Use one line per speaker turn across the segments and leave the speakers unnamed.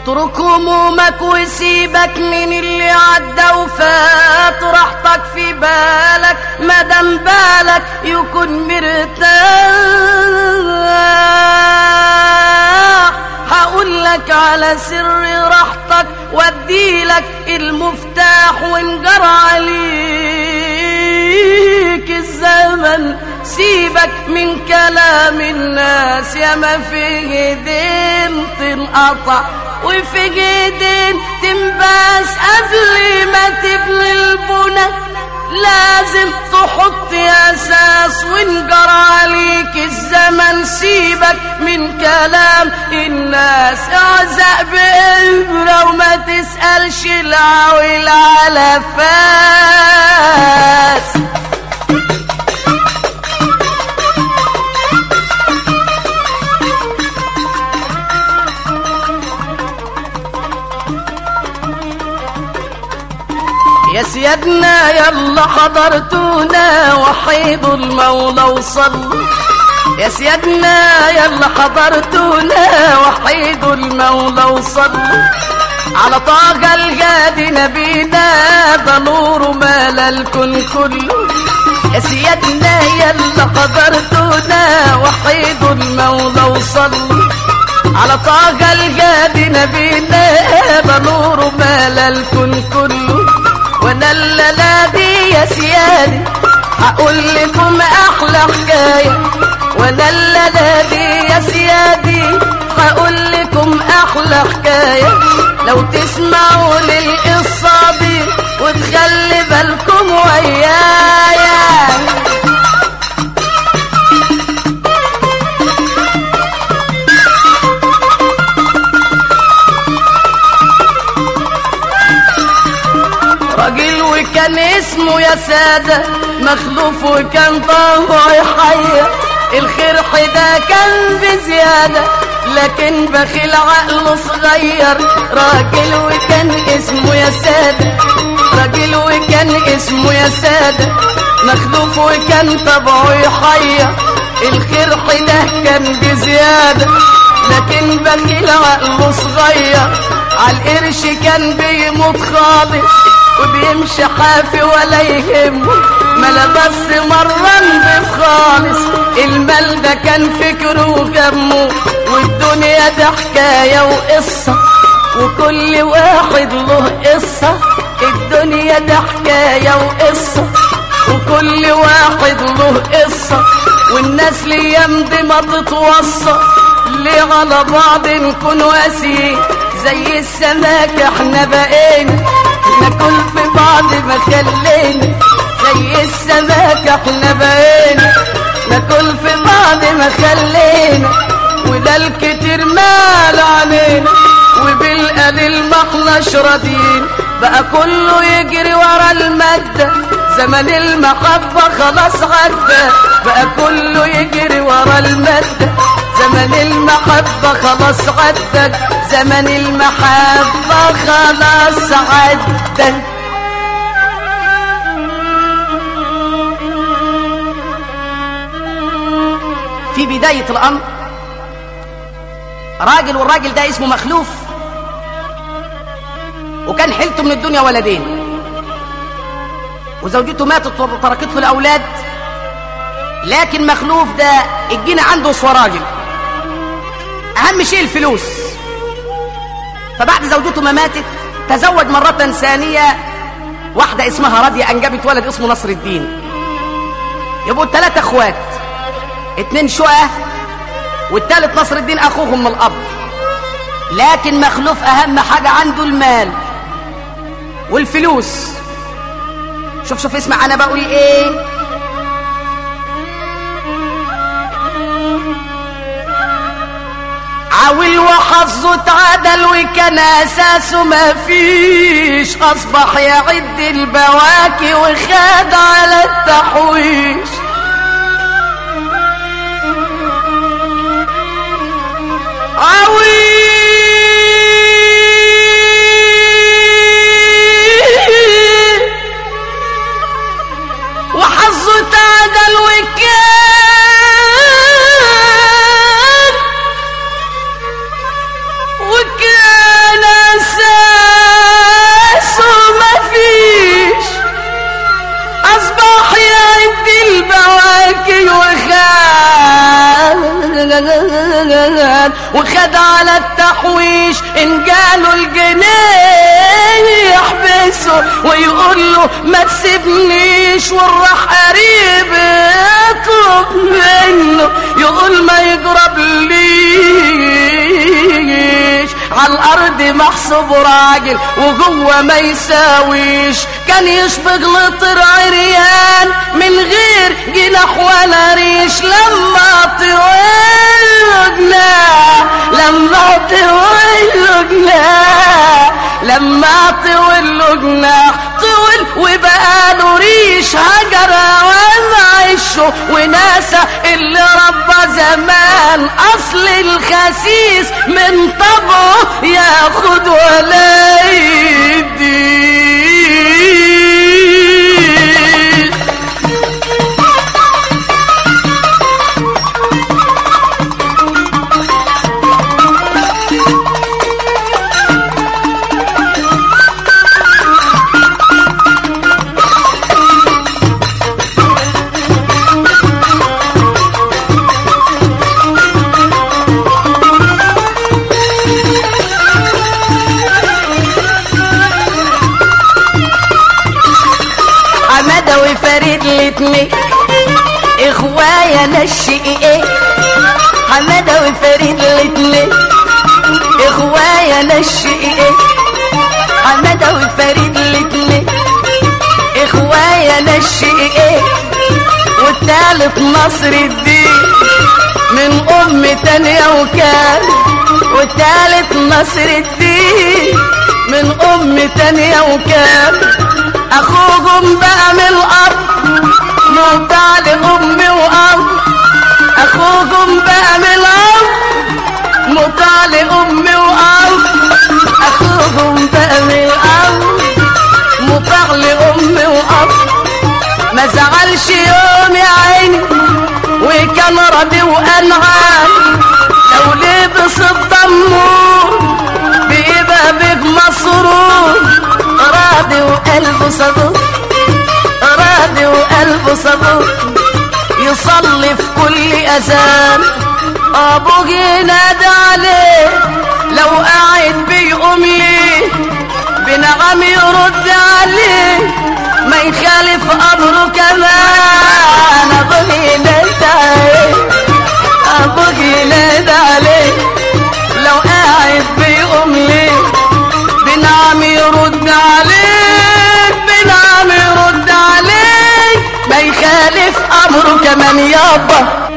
اترك همومك وسيبك من اللي عدى وفات راحتك في بالك مادام بالك يكون مرتاح هقول لك على سر راحتك واديلك المفتاح وانجر عليك الزمن سيبك من كلام الناس يا ما في دين تنقطع وفي جدين تنباس قبل ما تبني البنى لازم تحط اساس وانجر عليك الزمن سيبك من كلام الناس اعزق بإبرة وما تسألش العويل على فاس يا سيادنا يلا حضرتونا وحيدوا المولى وصلوا يا سيادنا يلا حضرتونا وحيدوا المولى وصلوا على طاقة الجاد نبينا ده نور مال الكون كله يا سيادنا يلا حضرتونا وحيدوا المولى وصلوا على طاقة الجاد نبينا ده نور مال الكون كله وانا الليلة دي يا سيادي هقول لكم احلى حكاية وانا الليلة دي يا سيادي هقول لكم احلى حكاية لو تسمعوا للقصة دي وتخلي بالكم ويايا راجل وكان اسمه يا سادة مخلوف وكان طبعه حية الخير حدا كان بزيادة لكن بخيل عقله صغير راجل وكان اسمه يا سادة راجل وكان اسمه يا سادة مخلوف وكان طبعه يحير الخير حدا كان بزيادة لكن بخيل عقله صغير عالقرش كان بيموت خالص وبيمشي حافي ولا يهمه ما لبس مرة نضيف خالص المال ده كان فكره وكمه والدنيا ده حكاية وقصة وكل واحد له قصة الدنيا ده حكاية وقصة وكل واحد له قصة والناس ليام دي ما تتوصى ليه على بعض نكون واسيين زي السماك احنا بقينا ناكل في بعض ما خلينا زي السماك احنا بقينا ناكل في بعض ما خلينا وده الكتير مال علينا وبالقليل ما احناش راضيين بقى كله يجري ورا المادة زمن المحبة خلاص عدى بقى كله يجري ورا المادة زمن المحبة خلاص عدى زمن المحبة خلاص عدى في بداية الأمر راجل والراجل ده اسمه مخلوف وكان حيلته من الدنيا ولدين وزوجته ماتت وتركت له الأولاد لكن مخلوف ده الجنة عنده سوى راجل أهم شيء الفلوس فبعد زوجته ما ماتت تزوج مرة ثانية واحدة اسمها راضية أنجبت ولد اسمه نصر الدين يبقوا الثلاثة اخوات اتنين شقة والتالت نصر الدين اخوهم من الاب لكن مخلوف اهم حاجة عنده المال والفلوس شوف شوف اسمع انا بقول ايه عاول وحظه اتعدل وكان اساسه ما فيش اصبح يعد البواكي وخاد على التحويش عويل وحظه تعدل وكان وكان الجنان وخد على التحويش ان جاله الجنيه يحبسه ويقول له ما تسيبنيش والراح قريب يطلب منه يقول ما يقرب ليش على الارض محسوب راجل وجوه ما يساويش كان يشبه لطر عريان من غير جناح ولا ريش لما طويل جناح لما طويل جناح لما طول جناح طول وبقى له ريش هجر ومعشه وناسى اللي ربى زمان اصل الخسيس من طبعه ياخد ولا يدي حمادة وفريد الاتنين اخوايا نشئ حمادة وفريد الاتنين اخوايا نشئ حمادة وفريد الاتنين اخوايا نشئ والتالت نصر الدين من ام تانية وكان والتالت نصر الدين من ام تانية وكان اخوهم بقى من الارض موتى لامي واب اخوهم بقى من الارض موتى لامي واب اخوهم بقى من الارض موتى لامي واب ما زعلش يوم يا عيني وكان راضي وانعام لو لبس الضمور بيبقى بيك مسرور راضي وقلبه صدوق راضي وقلبه صدوق يصلي في كل اذان ابوه ينادى عليه لو قاعد بيقوم ليه بنغم يرد عليه ما يخالف امره كمان ابوه ينادى عليه ابوه ينادى عليه لو قاعد بيقوم ليه بنعم يرد عليك بنعم يرد عليك ما يخالف امره كمان يابا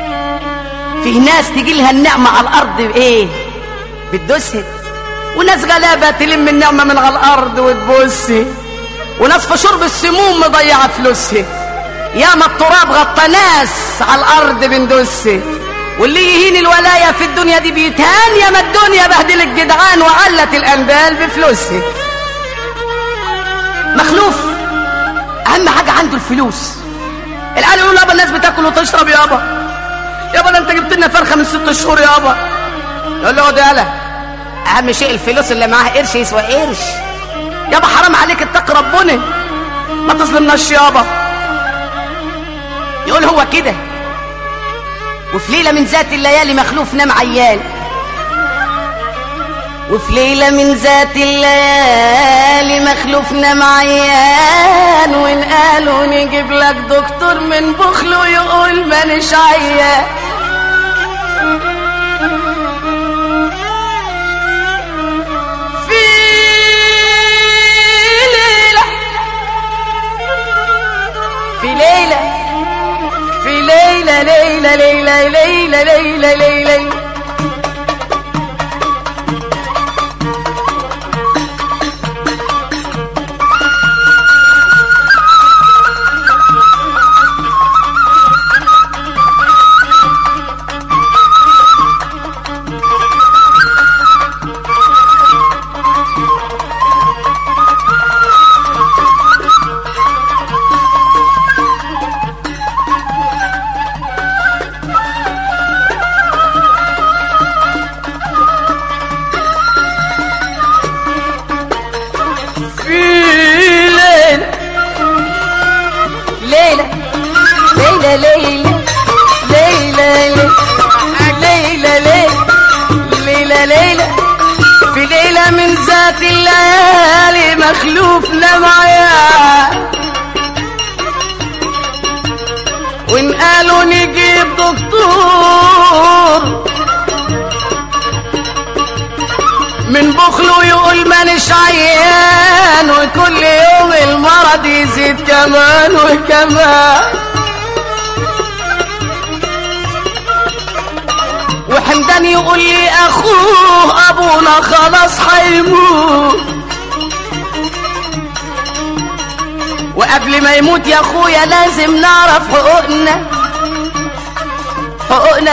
في ناس تجي لها النعمة على الأرض بإيه؟ بتدوسها وناس غلابة تلم النعمة من على الأرض وتبوسها وناس في شرب السموم مضيعة فلوسها ياما التراب غطى ناس على الأرض بندوسها واللي يهين الولاية في الدنيا دي بيتهان ياما الدنيا بهدل الجدعان وعلت الأنبال بفلوسها مخلوف أهم حاجة عنده الفلوس العيال يقولوا يابا الناس بتاكل وتشرب يابا يابا ده انت جبت لنا فرخه من ست شهور يابا يقول له ده يالا اهم شيء الفلوس اللي معاه قرش يسوى قرش يابا حرام عليك اتق ربنا ما تظلمناش يابا يقول هو كده وفي ليله من ذات الليالي مخلوف نام عيان وفي ليلة من ذات الليالي مخلوف نام عيان وإن قالوا نجيب لك دكتور من بخله يقول مانيش عيان في ليلة في ليلة في ليلة ليلة ليلة ليلة ليلة ليلة في ليلة ليلة ليلة ليلة ليلة ليلة طالت الليالي مخلوف معايا وان قالوا نجيب دكتور من بخله يقول مانيش عيان وكل يوم المرض يزيد كمان وكمان وحمدان يقول لي اخوه ابونا خلاص هيموت وقبل ما يموت يا اخويا لازم نعرف حقوقنا حقوقنا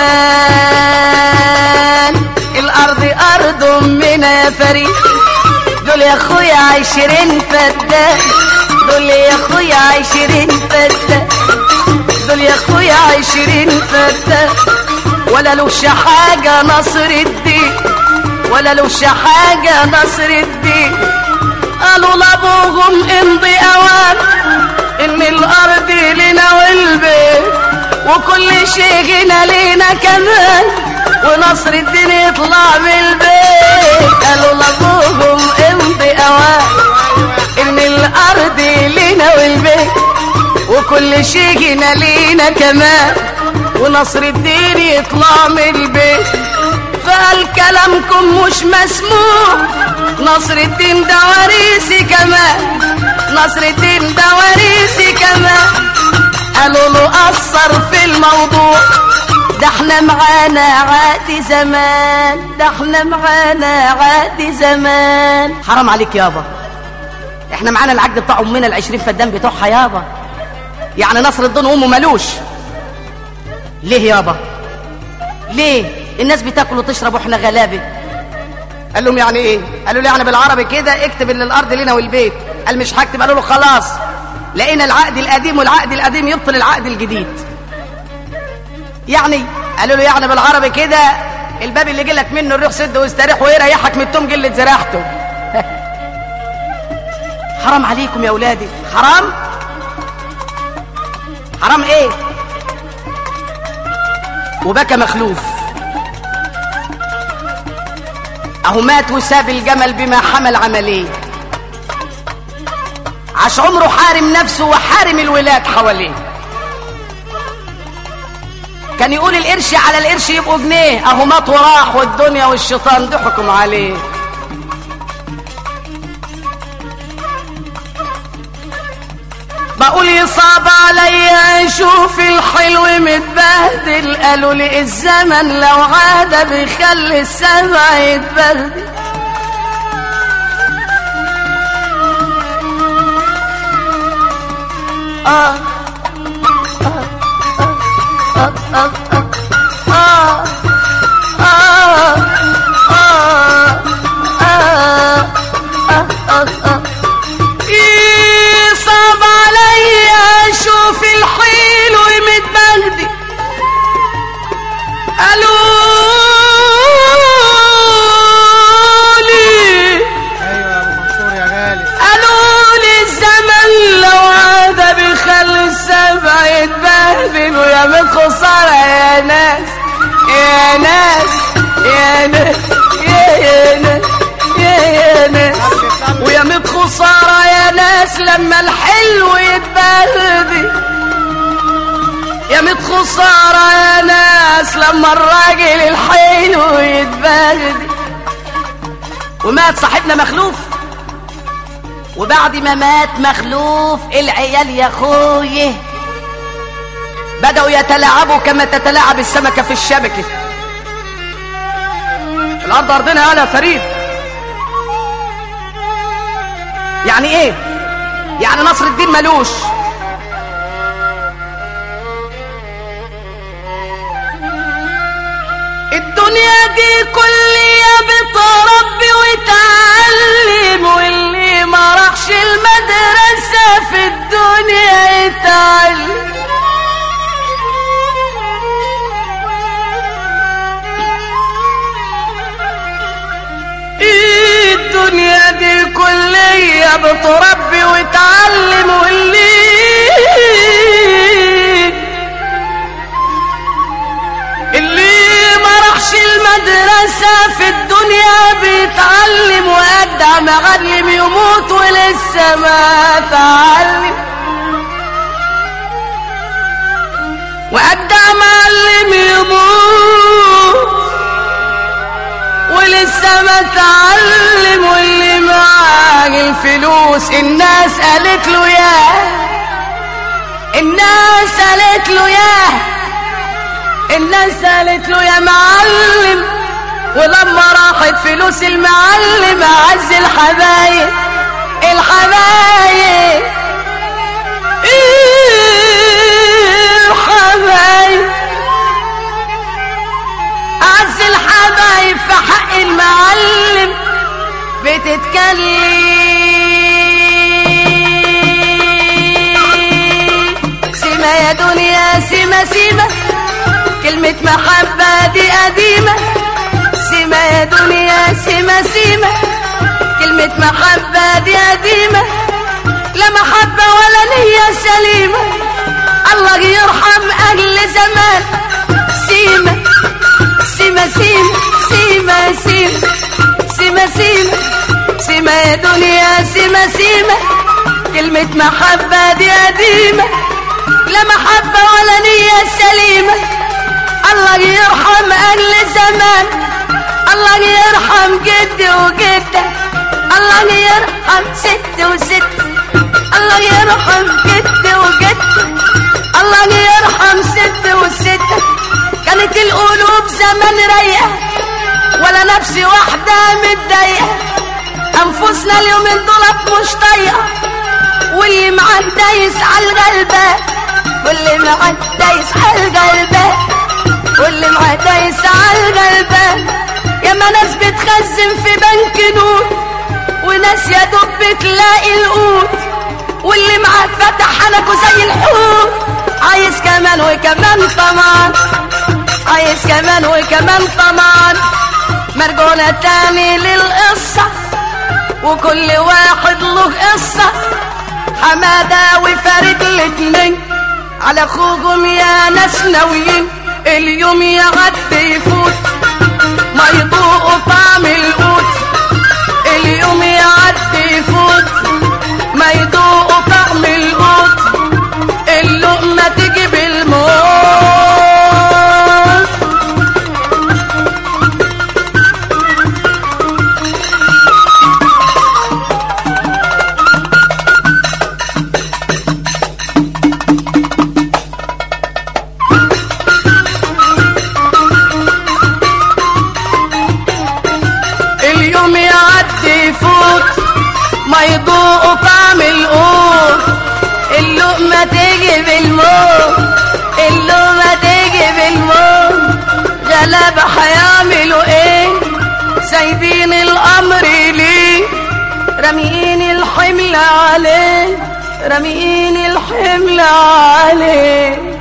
كمان الارض ارض امنا يا فريد دول يا اخويا عشرين فدان دول يا اخويا عشرين فدان دول يا اخويا عشرين فدان ولا لوش حاجة نصر الدين ولا لوش حاجة نصر الدين قالوا لابوهم امضي اوان ان الارض لنا والبيت وكل شيء هنا لينا كمان ونصر الدين يطلع من البيت قالوا لابوهم امضي اوان ان الارض لنا والبيت وكل شيء هنا لينا كمان ونصر الدين يطلع من البيت فقال كلامكم مش مسموع نصر الدين ده وريثي كمان نصر الدين ده وريثي كمان قالوا له أثر في الموضوع ده احنا معانا عادي زمان ده احنا معانا عادي زمان حرام عليك يابا احنا معانا العقد بتاع امنا العشرين فدان بتوعها يابا يعني نصر الدين امه ملوش ليه يابا ليه الناس بتاكل وتشرب واحنا غلابه قال لهم يعني ايه قالوا له يعني بالعربي كده اكتب ان الارض لنا والبيت قال مش هكتب قالوا له خلاص لقينا العقد القديم والعقد القديم يبطل العقد الجديد يعني قالوا له يعني بالعربي كده الباب اللي جلك منه الروح سد واستريح ويريحك من التوم جلة زراحته حرام عليكم يا اولادي حرام حرام ايه وبكى مخلوف اهو مات وساب الجمل بما حمل عمليه عاش عمره حارم نفسه وحارم الولاد حواليه كان يقول القرش على القرش يبقوا جنيه اهو مات وراح والدنيا والشيطان ضحكم عليه بقول يصعب عليا اشوف الحلو متبهدل قالوا لي الزمن لو عاد بيخلي السما يتبهدل آه آه آه آه آه آه آه آه آه آه يصعب عليا اشوف الحلو متبهدل قالوا لي
ايوه يا ابو منصور يا غالي
قالوا لي الزمن لو عاد بيخلي السبع يتبهدل ويا من خسارة يا ناس يا ناس يا ناس يا يا ناس يا يا ناس ويا من خسارة يا ناس لما الحلو يتبهدل يا ميت خسارة يا ناس لما الراجل الحلو يتبهدل ومات صاحبنا مخلوف وبعد ما مات مخلوف العيال يا اخويه بدأوا يتلاعبوا كما تتلاعب السمكة في الشبكة الأرض أرضنا يا فريد يعني ايه يعني نصر الدين ملوش الدنيا دي كلية بتربي وتعلم واللي ما راحش المدرسة في الدنيا يتعلم إيه الدنيا دي كلية بتربي وتعلم واللي اللي ما راحش المدرسة في الدنيا بيتعلم وأجل وأجدع معلم يموت ولسه ما تعلم وأجدع معلم يموت ولسه ما تعلم واللي معاه الفلوس الناس قالت له ياه الناس قالت له ياه الناس قالت له يا معلم ولما راحت فلوس المعلم اعز الحبايب الحبايب الحبايب اعز الحبايب في حق المعلم بتتكلم سيما يا دنيا سيما سيما كلمة محبة دي قديمة سيما يا دنيا سيما سيما كلمة محبة دي قديمة لا محبة ولا نية سليمة الله يرحم أهل زمان سيما سيما سيما سيما سيما سيما سيما سيما يا دنيا سيما سيما كلمة محبة دي قديمة لا محبة ولا نية سليمة الله يرحم أهل زمان الله يرحم جدي وجدة الله يرحم ست وست الله يرحم جدي وجدة الله يرحم ست وست كانت القلوب زمان رايقة ولا نفس واحدة متضايقة أنفسنا اليومين دولت مش طايقة واللي معاه دايس على الغلبة واللي معاه دايس على الغلبة واللي معاه دايس على الغلبة ياما ناس بتخزن في بنك نور وناس يا دوب بتلاقي القوت واللي معاه فتح حنكه زي الحوت عايز كمان وكمان طمان عايز كمان وكمان طمان مرجونة تاني للقصة وكل واحد له قصة حمادة وفريد الاتنين على اخوهم يا ناس ناويين اليوم يعدي يفوت ما يضوقوا طعم القوت اليوم يعدي يفوت ما يضوقوا طعم القوت اللقمة تجيب الموت اليوم يعدي يفوت ما يضوقوا طعم القوت اللقمة تجيب الموت اللقمة تجيب الموت غلابة هيعملوا ايه سايبين الامر ليه راميين الحمل عليه راميين الحمل عليه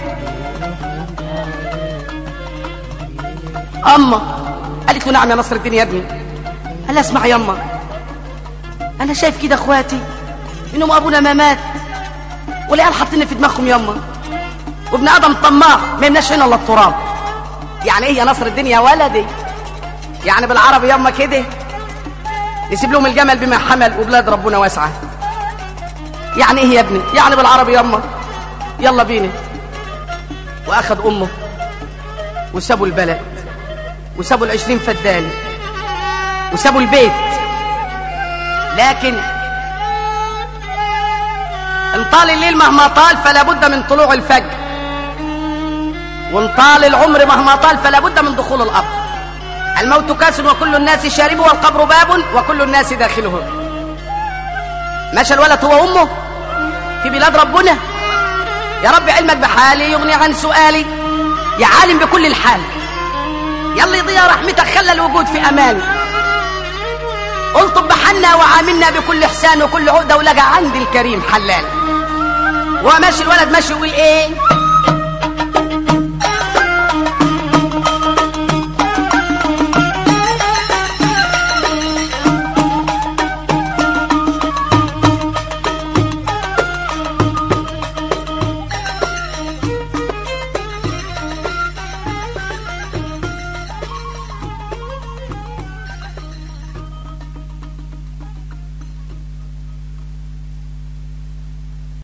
اما قالت له نعم يا نصر الدين يا ابني قال لها اسمع يما انا شايف كده اخواتي انهم ابونا ما مات والعيال حاطين في دماغهم يما وابن ادم طماع ما يمناش هنا الا التراب يعني ايه يا نصر الدين يا ولدي يعني بالعربي يما كده نسيب لهم الجمل بما حمل وبلاد ربنا واسعه يعني ايه يا ابني يعني بالعربي يما يلا بينا واخد امه وسابوا البلد وسابوا العشرين فدان وسابوا البيت لكن ان طال الليل مهما طال فلا بد من طلوع الفجر وان طال العمر مهما طال فلا بد من دخول القبر الموت كاس وكل الناس شاربه والقبر باب وكل الناس داخله مشى الولد هو وامه في بلاد ربنا يا رب علمك بحالي يغني عن سؤالي يا عالم بكل الحال يلا يضيع رحمتك خلى الوجود في امان الطب بحنا وعاملنا بكل احسان وكل عقده ولقى عندي الكريم حلال وماشي الولد ماشي يقول ايه